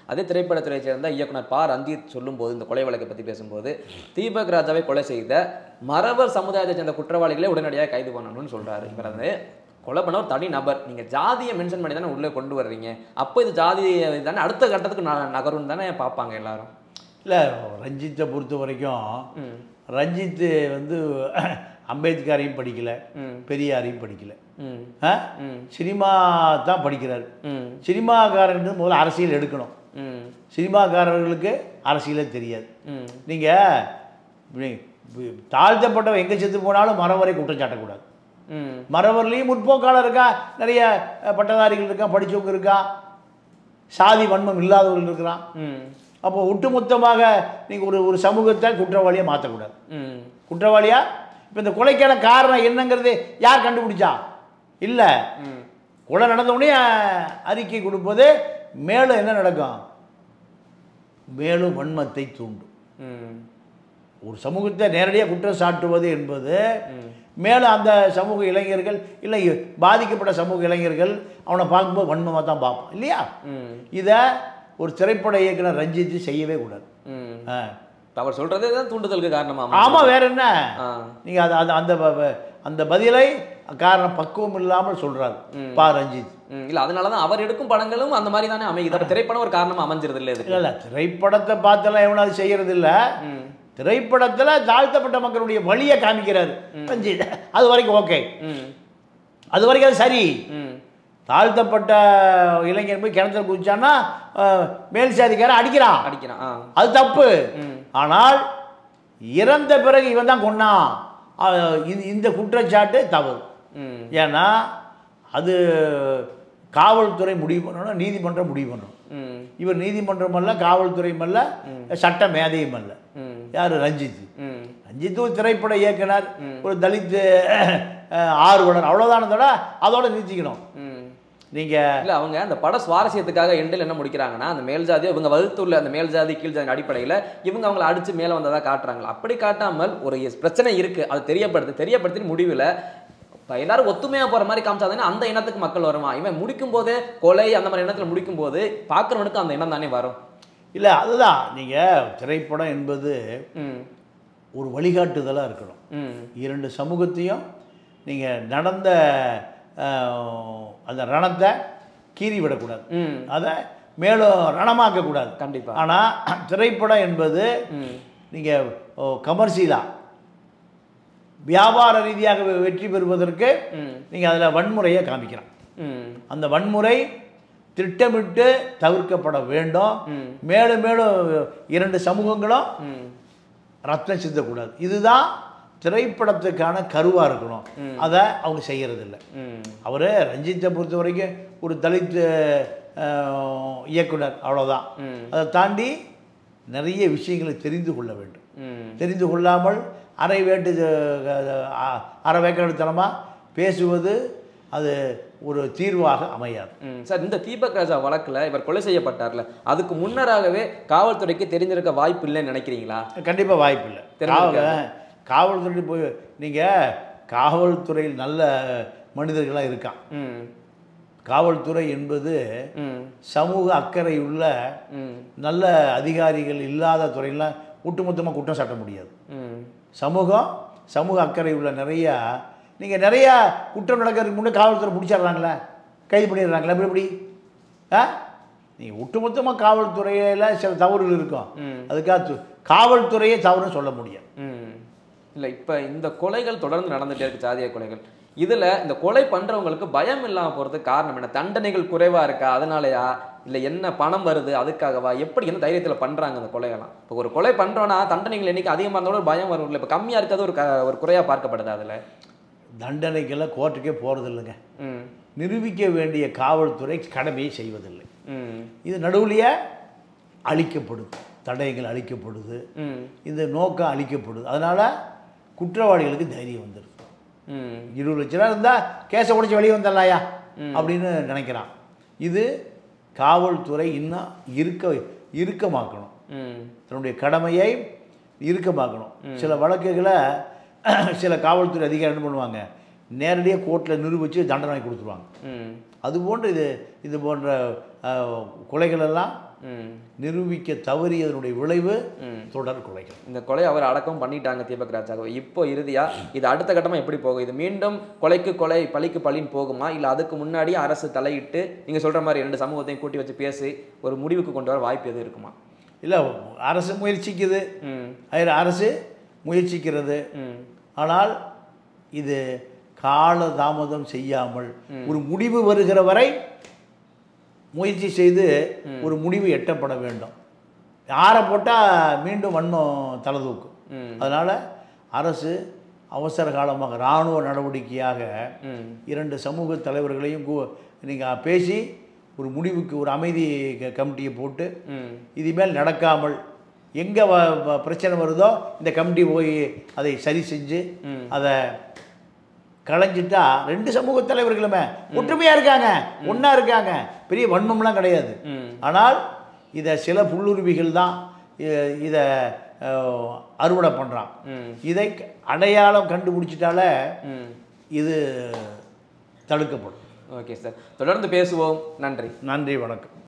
அதே திரைப்படத்துறையை சேர்ந்த இயக்குனர் பா ரஞ்சித் சொல்லும்போது இந்த கொலை வழக்கை பற்றி பேசும்போது தீபக் ராஜாவை கொலை செய்த மறவர் சமுதாயத்தை சேர்ந்த குற்றவாளிகளை உடனடியாக கைது பண்ணணும்னு சொல்றாரு இவர் வந்து கொலை பண்ண ஒரு தனி நபர் நீங்க ஜாதியை மென்ஷன் பண்ணி தானே உள்ளே கொண்டு வர்றீங்க அப்போ இது ஜாதி தானே அடுத்த கட்டத்துக்கு ந- நகரும்னு தானே பார்ப்பாங்க எல்லாரும் இல்லை ரஞ்சித்தை பொறுத்த வரைக்கும் ம் ரஞ்சித்து வந்து அம்பேத்கரையும் படிக்கல ம் பெரியாரையும் படிக்கல ம் ஆ? ம் சினிமா தான் படிக்கிறார் ம் சினிமாக்காரன் முதல்ல அரசியல் எடுக்கணும் ம் சினிமாக்காரர்களுக்கு அரசியலே தெரியாது ம் நீங்கள் தாழ்த்தப்பட்டவன் எங்கே செத்து போனாலும் மரவரை குற்றம் சாட்டக்கூடாது ம் மரவர்லேயும் முற்போக்காளர் இருக்கா நிறைய அஹ், பட்டதாரிகள் இருக்கா படித்தவங்க இருக்கா சாதி வன்மம் இல்லாதவர்கள் இருக்கிறான் ம் அப்போ ஒட்டுமொத்தமாக நீங்கள் ஒரு ஒரு சமூகத்தை குற்றவாளியாக மாற்றக்கூடாது ம் குற்றவாளியா இப்போ இந்த கொலைக்கான காரணம் என்னங்கிறது யார் கண்டுபிடிச்சா இல்லை ம் கொலை நடந்த உடனே அஹ், அறிக்கை கொடுப்பது மேலும் என்ன நடக்கும் மேலும் வன்மத்தை தூண்டும் ம் ஒரு சமூகத்தை நேரடியாக குற்றம் சாட்டுவது என்பது ம் மேலும் அந்த சமூக இளைஞர்கள் இல்லை பாதிக்கப்பட்ட சமூக இளைஞர்கள் அவனை பார்க்கும்போது வன்மமாக தான் பார்ப்பான் இல்லையா ம் இதை ஒரு திரைப்பட இயக்குனர் ரஞ்சித் செய்யவே கூடாது ம் ஆ. இப்ப அவர் சொல்றதே தான் தூண்டுதலுக்கு காரணமா ஆமாம் வேற என்ன ஆ நீங்கள் அது அது அந்த ப- ப- அந்த பதிலை காரணம் பக்குவம் இல்லாமல் சொல்கிறார் பா ரஞ்சித் ம், இல்ல அதனால தான் அவர் எடுக்கும் படங்களும் அந்த மாதிரி தானே அமையுது அப்ப திரைப்படம் ஒரு காரணமா அமைஞ்சிருது இல்ல இதுக்கு இல்லை இல்லை திரைப்படத்தை பார்த்தெல்லாம் எவனாவது செய்கிறது இல்லை ம் திரைப்படத்தில் தாழ்த்தப்பட்ட மக்களுடைய வழியை காமிக்கிறார் ரஞ்சித் அது வரைக்கும் ஓகே ம் அது வரைக்கும் அது சரி ம் தாழ்த்தப்பட்ட இளைஞன் போய் கிணத்துல குதிச்சான்னா அஹ், மேல் சாதிக்காரன் அடிக்கிறான் அடிக்கிறான் ஆ அது தப்பு ம் ஆனால் இறந்த பிறகு இவன் தான் கொன்னான் அஹ், இந்த- இந்த குற்றச்சாட்டு தவறு ம் ஏன்னா அது காவல்துறை முடிவு பண்ணணும் நீதிமன்றம் முடிவு பண்ணணும் ம் இவர் நீதிமன்றம் அல்ல காவல்துறையும் அல்ல சட்ட மேதையும் அல்ல ம் யார் ரஞ்சித் ம் ரஞ்சித் ஒரு திரைப்பட இயக்குனர் ஒரு தலித் அஹ், ஆர்வலர் அவ்வளோதானே தவிர அதோட நிறுத்திக்கணும் ம் நீங்கள் இல்ல அவங்க அந்த பட சுவாரஸ்யத்துக்காக எண்டில் என்ன முடிக்கிறாங்கன்னா அந்த மேல் ஜாதி இவங்க வகுத்துள்ள அந்த மேல் ஜாதி கீழ் ஜாதி அடிப்படையில் இவங்க அவங்கள அடிச்சு மேலே வந்ததா காட்டுறாங்களா அப்படி காட்டாமல் ஒரு எஸ்- பிரச்சனை இருக்கு அது தெரியப்படுத்து தெரியப்படுத்தி முடிவில் இப்போ எல்லாரும் ஒத்துமையா போற மாதிரி காமிச்சாதானே அந்த இனத்துக்கு மக்கள் வருமா இவன் முடிக்கும் போதே கொலை அந்த மாதிரி எண்ணத்துல முடிக்கும் போது பார்க்குறவனுக்கு அந்த எண்ணம் தானே வரும் இல்லை அதுதான் நீங்கள் திரைப்படம் என்பது ம் ஒரு வழிகாட்டுதலாக இருக்கணும் ம் இரண்டு சமூகத்தையும் நீங்கள் நடந்த அஹ், அந்த ரணத்தை கீறி விடக்கூடாது ம் அதை மேலும் ரணமாக்கக்கூடாது கண்டிப்பா ஆனால் திரைப்படம் என்பது ம் நீங்கள் கமர்ஷியலாக வியாபார ரீதியாக வெ- வெற்றி பெறுவதற்கு ம் நீங்கள் அதில் வன்முறையை காமிக்கலாம் ம் அந்த வன்முறை திட்டமிட்டு தவிர்க்கப்பட வேண்டும் ம் மேலும் மேலும் இரண்டு சமூகங்களும் ம் ரத்தம் சிந்தக்கூடாது இதுதான் திரைப்படத்துக்கான கருவாக இருக்கணும் அதை அவங்க செய்யறதில்ல ம் அவர் ரஞ்சித்தை பொறுத்த வரைக்கும் ஒரு தலித் அஹ், இயக்குனர் அவ்வளோதான் ம் அதை தாண்டி நிறைய விஷயங்களை தெரிந்து கொள்ள வேண்டும் ம் தெரிந்து கொள்ளாமல் அரை வேட்டு அஹ், அஹ், அரை வேக்காடுத்தனமாக பேசுவது அது ஒரு தீர்வாக அமையாது ம் சார் இந்த தீபக் ராஜா வழக்குல இவர் கொலை செய்யப்பட்டார்ல அதுக்கு முன்னராகவே காவல்துறைக்கு தெரிஞ்சிருக்க வாய்ப்பு இல்லைன்னு நினைக்கிறீங்களா கண்டிப்பாக வாய்ப்பில்லை தெரிஞ்சிருக்காது. காவல் காவல்துறை போய் நீங்கள் காவல்துறையில் நல்ல மனிதர்களாக இருக்கான் ம் காவல்துறை என்பது ம் சமூக அக்கறையுள்ள ம் நல்ல அதிகாரிகள் இல்லாத துறையெல்லாம் ஒட்டுமொத்தமாக குற்றம் சாட்ட முடியாது ம் சமூகம் சமூக அக்கறை உள்ள நிறையா நீங்கள் நிறையா குற்றம் நடக்கிறதுக்கு முன்னே காவல்துறை பிடிச்சிடுறாங்களே கைது பண்ணிடுறாங்களே எப்படி எப்படி ஆ நீங்கள் ஒட்டுமொத்தமாக காவல்துறையில் சில தவறுகள் இருக்கும் ம். அதுக்காக து- காவல்துறையே தவறுன்னு சொல்ல முடியாது ம் இல்லை இப்போ இந்த கொலைகள் தொடர்ந்து நடந்துட்டே இருக்கு சாதிய கொலைகள் இதுல இந்த கொலை பண்றவங்களுக்கு பயம் இல்லாம போறதுக்கு காரணம் என்ன தண்டனைகள் குறைவா இருக்கா அதனாலயா இல்ல என்ன பணம் வருது அதுக்காகவா எப்படி என்ன தைரியத்துல பண்றாங்க இந்த கொலைகள்லாம் இப்போ ஒரு கொலை பண்றோம்னா தண்டனைகள் என்னைக்கு அதிகமா இருந்தாலும் ஒரு பயம் வரும் இல்லை இப்போ கம்மியா இருக்கிறது ஒரு க- ஒரு குறையா பார்க்கப்படுது அதுல தண்டனைக்கெல்லாம் கோர்ட்டுக்கே போகிறது இல்லைங்க ம் நிரூபிக்க வேண்டிய காவல்துறை கடமையை செய்வதில்லை ம் இது நடுவுலையே அழிக்கப்படுது தடயங்கள் அழிக்கப்படுது ம் இந்த நோக்கம் அழிக்கப்படுது அதனால் குற்றவாளிகளுக்கு தைரியம் வந்துடுது ம் இருபது லட்ச ரூபா இருந்தால் கேஸை உடைச்சி வெளியே வந்துடலாயா அப்படின்னு நினைக்கிறான் இது காவல்துறை இன்னும் இருக்க இறுக்கமாக்கணும் ம் தன்னுடைய கடமையை இறுக்கமாக்கணும் சில வழக்குகளை சில காவல்துறை அதிகாரி என்ன பண்ணுவாங்க நேரடியாக கோர்ட்டில் நிரூபித்து தண்டனை கொடுத்துருவாங்க ம் அது போன்று இது இது போன்ற அஹ், கொலைகளெல்லாம் ம் நிரூபிக்க தவறியதனுடைய விளைவு ம் தொடர் கொலைகள் இந்த கொலை அவர் அடக்கம் பண்ணிட்டாங்க தீபக் ராஜாவை இப்போ இறுதியா இது அடுத்த கட்டமா எப்படி போகும் இது மீண்டும் கொலைக்கு கொலை பழிக்கு பழின்னு போகுமா இல்ல அதுக்கு முன்னாடி அரசு தலையிட்டு நீங்க சொல்ற மாதிரி ரெண்டு சமூகத்தையும் கூட்டி வச்சு பேசி ஒரு முடிவுக்கு கொண்டு வர வாய்ப்பு எதுவும் இருக்குமா இல்லை அரசு முயற்சிக்குது ம் அது அரசு முயற்சிக்கிறது ம் ஆனால் இது கால தாமதம் செய்யாமல் ஒரு முடிவு வருகிற வரை முயற்சி செய்து ஒரு முடிவு எட்டப்பட வேண்டும் யாரை போட்டால் மீண்டும் வன்மம் தலை தூக்கும் ம் அதனால் அரசு அவசர காலமாக இராணுவ நடவடிக்கையாக ம் இரண்டு சமூக தலைவர்களையும் நீங்கள் பேசி ஒரு முடிவுக்கு ஒரு அமைதி க- கமிட்டியை போட்டு ம் இனிமேல் நடக்காமல் எங்கே பிரச்சனை வருதோ இந்த கமிட்டி போய் அதை சரி செஞ்சு ம். அதை களைஞ்சிட்டா ரெண்டு சமூக தலைவர்களுமே ஒற்றுமையாக இருக்காங்க ஒன்றா இருக்காங்க பெரிய வன்மம்லாம் கிடையாது ம் ஆனால் இதை சில புல்லுருவிகள் தான் இ- இதை அஹ், அறுவடை பண்ணுறான் ம் இதை க- அடையாளம் கண்டுபிடிச்சிட்டால ம் இது தடுக்கப்படும் ஓகே சார் தொடர்ந்து பேசுவோம் நன்றி நன்றி வணக்கம்